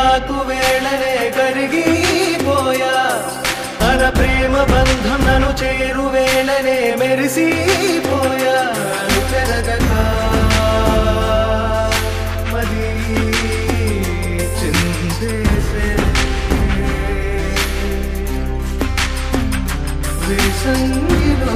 నాకు వేళనే కరిగిపోయా తన ప్రేమ బంధం నన్ను చేరు వేళనే మెరిసిపోయా చెరగగా మది చిందేసే వేసంగిలో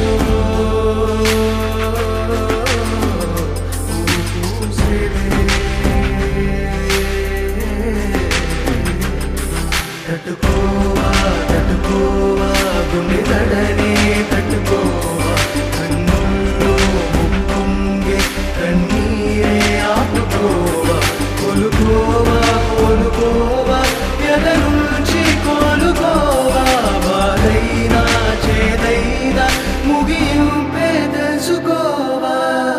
తట్టుకోవా తట్టుకోవా గుండె దడనే తట్టుకోవా కన్నుల్లో ముప్పొంగే కన్నీరే ఆపుకోవా కొలుకోవా కోలుకోవా ఎద నుంచి కోలుకోవా బాధైనా చేదైనా ముగింపే తెలుసుకోవా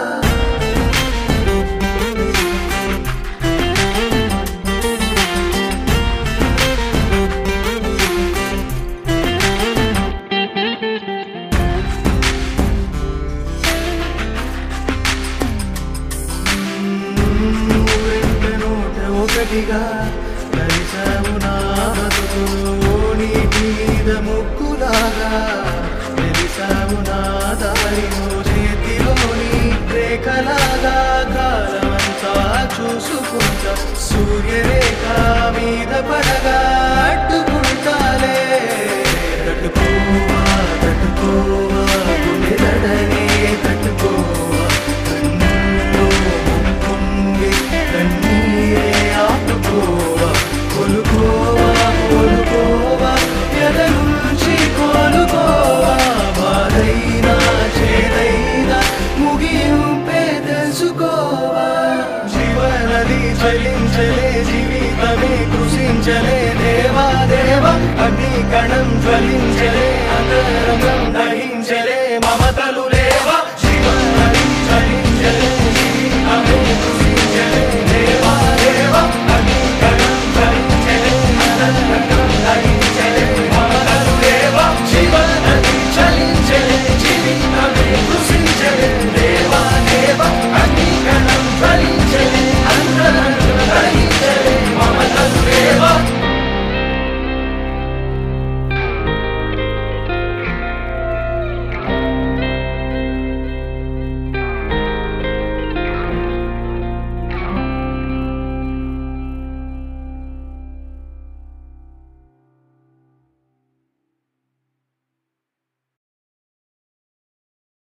వెంట నూట ఒకటిగా కలిసావు నా బతుకులో నీటి మీద ముక్కులాగా తెలిసావు నా దారిలో చేతిలోని రేఖలాగా కాలమంతా చూసుకుంటా సూర్యరేఖ మీద పడగా అడ్డుకుంటాలే తట్టుకోవా తట్టుకోవా గుండె దడనే తట్టుకోవా కన్నుల్లో పొంగి కన్నీరే ఆపుకోవా కొలుకోవా కోలుకోవా ఎద నుంచి కోలుకోవా బాధైనా చేదైనా ముగింపే తెలుసుకోవా జీవనది చలించలే జీవితమే కృషించలే దేవా దేవా అగ్ని కణం జ్వలించ